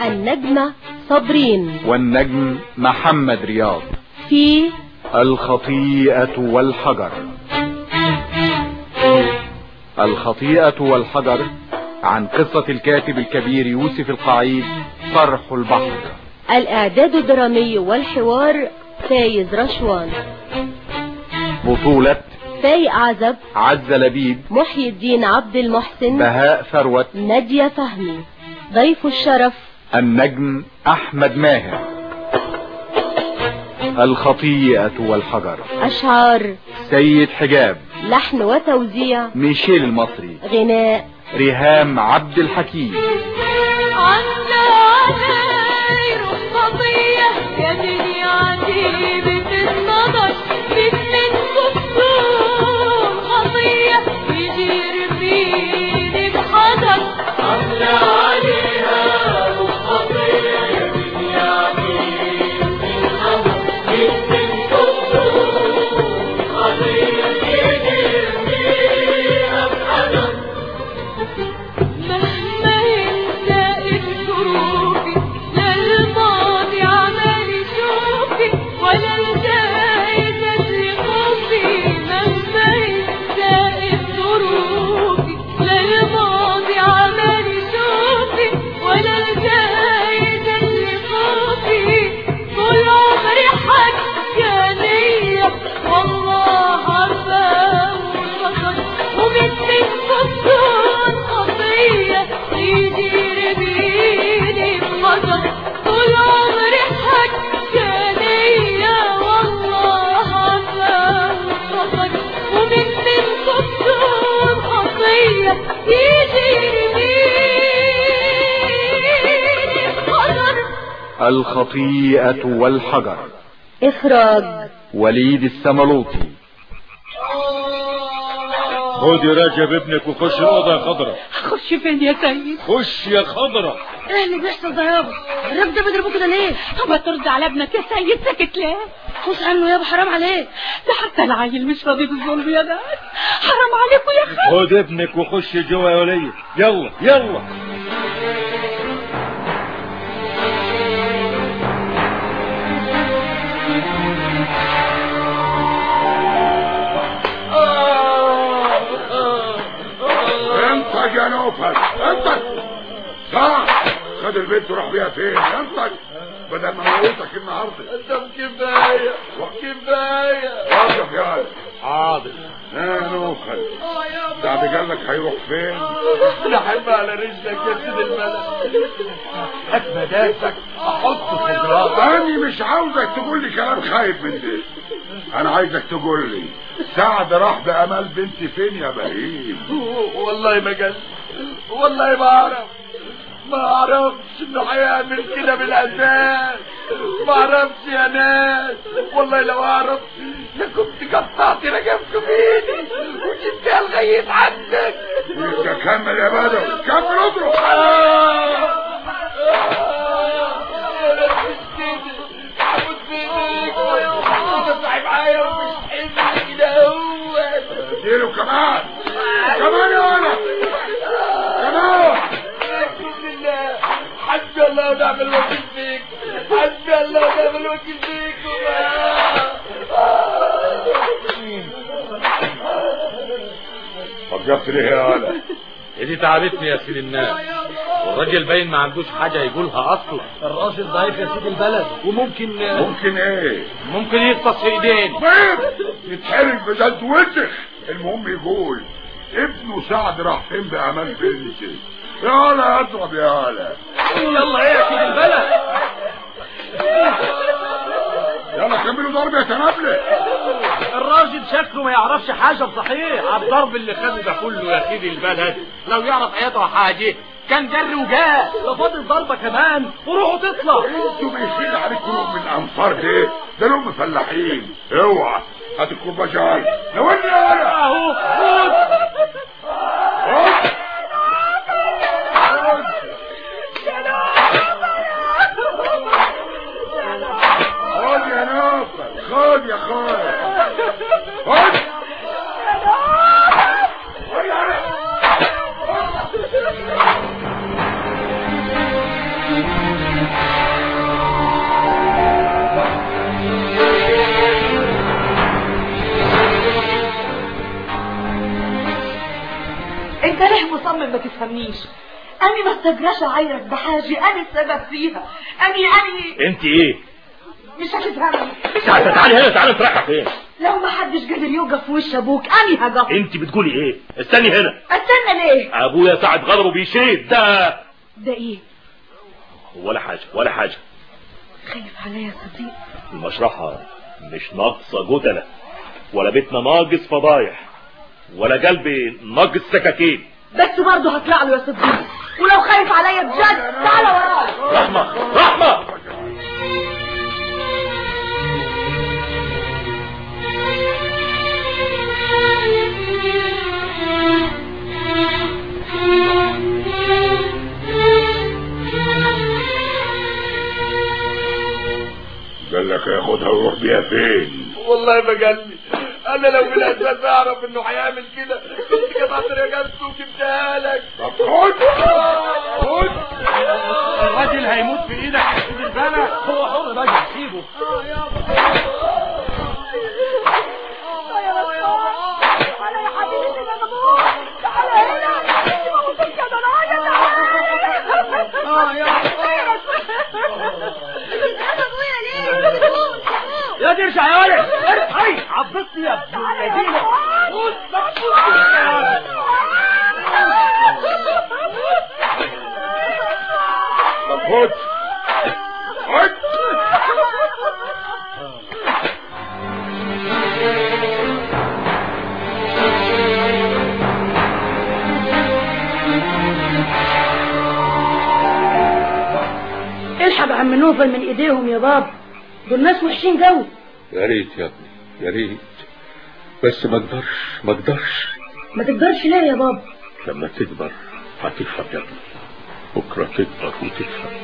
النجمة صابرين والنجم محمد رياض في الخطيئة والحجر الخطيئة والحجر عن قصة الكاتب الكبير يوسف القعيد صرح البحر الإعداد الدرامي والحوار فايز رشوان بطولة فايق عزب عز لبيب محي الدين عبد المحسن بهاء ثروت نادية فهمي ضيف الشرف النجم أحمد ماهر الخطيئة والحجر أشعار سيد حجاب لحن وتوزيع ميشيل المصري غناء ريهام عبد الحكيم عنا علي رخصية يا دنيا عجيبة النظر مثل الكسور خطية يجي رفيدي بحذر عنا عليها رخصية يا دنيا عجيبة النظر مثل الكسور خطية يجي رفيدي بحذر مهما ينسى الظروفي لا الماضي عمال يشوفي ولا الجايزة اللي خوفي مهما ينسى الظروفي لا الماضي عمال يشوفي ولا الجايزة اللي خوفي طول عمري حاجة ليا والله عارفة وفقد ومثل الكسور خطية يجي بيدي بخطر طول عمري حاجة ليا والله عارفة وفقد ومثل الكسور خطية يجي بيدي بخطر الخطيئة والحجر إخراج وليد السملوطي خد يا رجب ابنك وخش الأوضة يا خضرة خش فين يا سيد خش يا خضرة ايه اللي بيحصل ده يابا الراجل ده بيضربوه كده ليه طب ترد على ابنك يا سيد ساكت ليه خش عنه يابا حرام عليك ده حتى العيل مش راضي بالظلم يا ناس حرام عليكم يا خالد خد ابنك وخش جوا يا ولية يلا يلا انت يا نوفل انت صح خد البنت وراح بيها فين انت بدل ما موتك النهارده طب كفاية كفاية وقف يا ولد. حاضر يا نوفل سعد قال لك هيروح فين لحب على رجلك يا سيد الملك هات مداسك احط في جرابك انا مش عاوزك تقول لي كلام خايب من ده انا عايزك تقول لي سعد راح بامال بنتي فين يا بهيم والله ما قال والله ما اعرف ما اعرفش انه هيعمل كده بالاساس ما اعرفش يا ناس والله لو اعرف لكنت قطعت رقبته بايدي وجبتها لغايه عندك يبقى كمل يا بدر كمل اضرب اديله كمان كمان يا ولد كمان حسبي الله ونعم الوكيل فيك حسبي الله ونعم الوكيل فيك وقفت ليه يا ولد دي تعبتني يا سيد الناس والراجل باين ما عندوش حاجة يقولها أصلا الراجل ضعيف يا سيد البلد وممكن ممكن ايه ممكن يغطس في ايدين طيب يتحرق بجد وسخ المهم يقول ابنه سعد راح فين بأمان بنتي يا هلا اضرب يا هلا يلا ايه يا سيد البلد يلا كملوا ضرب يا تنابلة الراجل شكله ما يعرفش حاجة صحيح على الضرب اللي خده ده كله يا سيدي البلد لو يعرف حياته حاجة كان جري وجاء ده فاضل ضربة كمان وروحه تطلع انتوا بيشيل عليكم روح من الانصار دي ده لهم فلاحين اوعى هات الكرباجان نولي يا هلا اهو خد خد يا ناصر خد يا خالد خد خد يا هلا ما تفهمنيش أنا ما استجراش أعيرك بحاجة أنا السبب فيها أنا أنا انت ايه مش هتفهمني مش تعالي هتفهمني تعالي هنا تعالي انت رايحه فين لو ما حدش قدر يوقف في وش أبوك أنا هقف انت بتقولي ايه استني هنا استنى ليه ابويا ساعة غضبه بيشيد ده ده إيه ولا حاجة ولا حاجة خايف عليا يا صديق المشرحة مش ناقصة جدلة ولا بيتنا ناقص فضايح ولا قلبي ناقص سكاكين بس برضه هطلع له يا صديق ولو خايف عليا بجد تعالى ورايا رحمة رحمة قال لك ياخدها ويروح بيها فين والله ما قال لي انا لو من الاساس اعرف انه هيعمل كده كنت قطعت رجالته وجبتها لك طب خد خد الراجل هيموت في ايدك يا سيدي البنا هو حر بقى سيبه يا دي ارجع يا ولد اي عبطني يا ابن الذين طب خد خد الحق عم نوفل من ايديهم يا بابا دول ناس وحشين قوي يا ريت يا ابني يا ريت بس ما اقدرش ما اقدرش ما تقدرش ليه يا بابا لما تكبر هتفهم يا ابني بكره تكبر وتفهم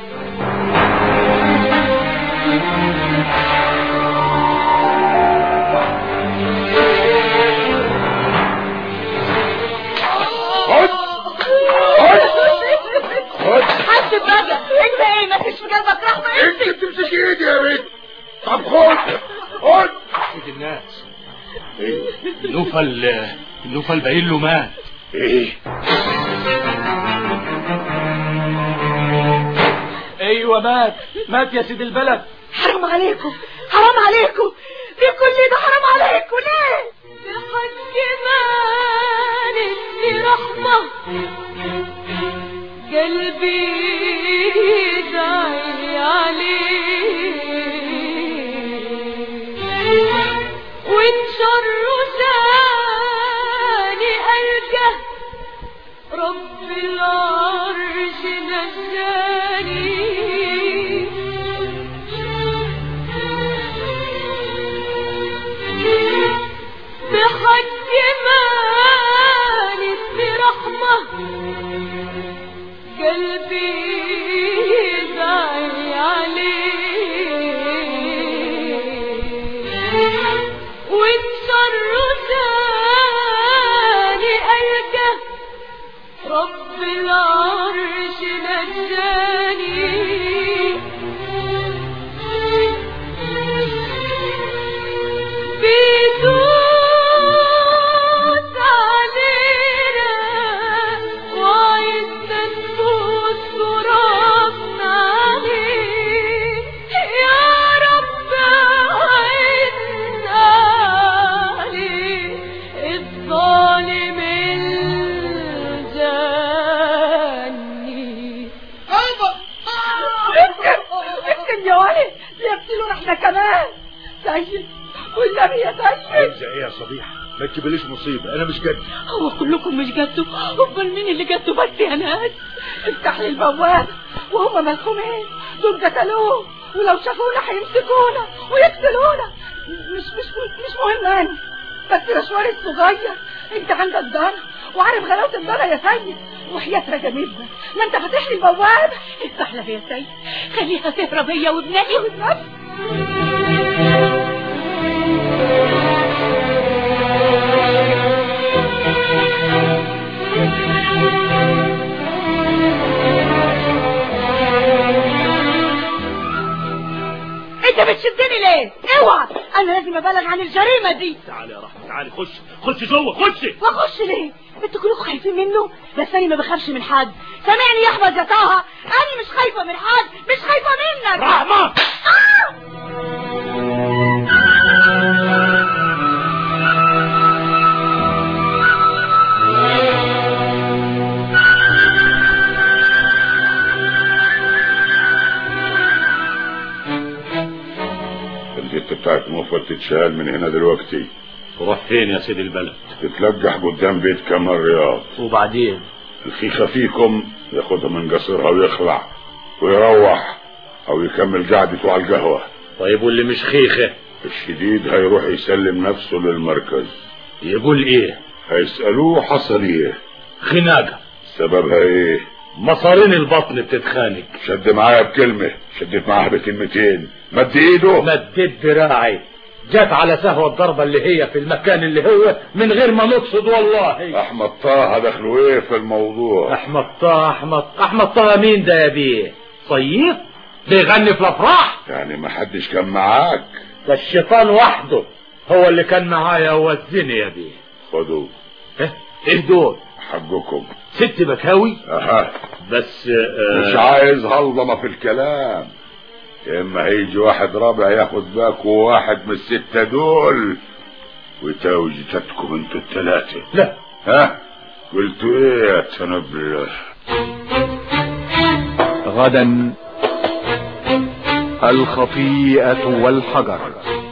خد خد خد حد بقى انت ايه ما فيش في قلبك رحمه انت بتمسكي ايدي يا بنت طب خد خد سيد الناس ايه النوفل النوفل باين له مات ايه ايوه مات مات يا سيد البلد حرام عليكم حرام عليكم ليه كل ده حرام عليكم ليه بحق مالك رحمة قلبي يدعي عليه وان شر ثاني ألقى رب العرش نجاني بحق مالك برحمة قلبي يدعي عليه وإن شر ثاني ألقى رب العرش نجاني بيدوس علينا وعند نفوس ترابنا عليه يا رب عنا عليه الظالم الجاني اسكت اسكت يا ولد يقتلونا احنا كمان سيد والنبي يا سيد عايزه ايه يا صبيحه ما تجيبليش مصيبه انا مش قد هو كلكم مش جدوا امال مين اللي جدوا بس يا ناس افتح لي البواب وهم ملخومين دول قتلوه ولو شافونا هيمسكونا ويقتلونا مش مش مش مهم انا بس مشواري الصغير انت عندك دار وعارف غلاوة الدار يا سيد وحياة رجميزنا ما انت فاتح لي البواب افتح لها يا سيد خليها تهرب هي وابنتي والنفس انت بتشدني ليه اوعى انا لازم ابلغ عن الجريمه دي تعالي يا رحمة تعالي خش خش جوه خش واخش ليه انتوا كلكم خايفين منه بس انا ما بخافش من حد سامعني يا احمد يا طه انا مش خايفه من حد مش خايفه منك رحمة الجت بتاعت موفر تتشال من هنا دلوقتي تروح فين يا سيدي البلد تتلجح قدام بيت كمال رياض وبعدين الخيخة فيكم ياخدها من قصرها ويخلع ويروح او يكمل قعدته على القهوة طيب واللي مش خيخة الشديد هيروح يسلم نفسه للمركز يقول ايه هيسألوه حصل ايه خناقة سببها ايه مصارين البطن بتتخانق شد معايا بكلمة شدت معاها بكلمتين مد ايده مديت دراعي جت على سهوة الضربة اللي هي في المكان اللي هو من غير ما نقصد والله احمد طه دخلوا ايه في الموضوع احمد طه احمد احمد طه مين ده يا بيه صييط بيغني في الافراح يعني ما حدش كان معاك ده الشيطان وحده هو اللي كان معايا وزني يا بيه خدوا اه؟ ايه دول حقكم ست بكاوي اها بس آه، مش عايز هلضمة في الكلام يا اما هيجي واحد رابع ياخد باك وواحد من الستة دول وتاوي جتتكم انتوا التلاتة لا ها قلتوا ايه يا تنبل غدا الخطيئة والحجر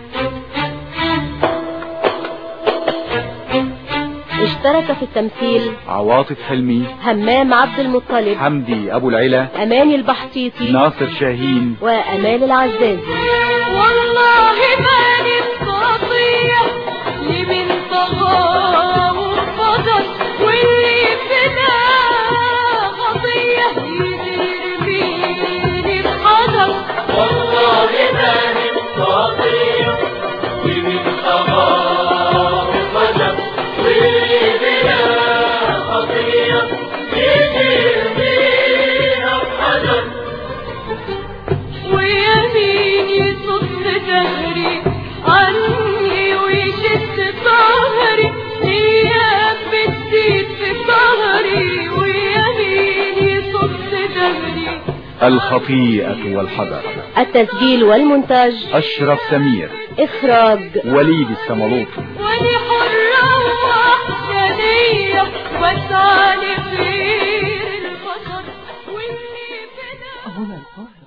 اشترك في التمثيل عواطف حلمي همام عبد المطلب حمدي أبو العلا أماني البحطيطي ناصر شاهين وأمال العزازي والله مالي القضية لمن طغى وانفضل واللي فدا قضية يدير بيني بحضر والله مالي القضية لمن طغى وانفضل واللي فدا قضية يدير بيني بحضر ويمين يصد دهري عني ويشد ظهري ايام بتزيد في ظهري ويمين يصد دهري الخطيئة والحجر التسجيل والمونتاج أشرف سمير إخراج وليد السملوطي واني حرة وحدانية واسعى لخير البشر واللي بدا أبونا الفار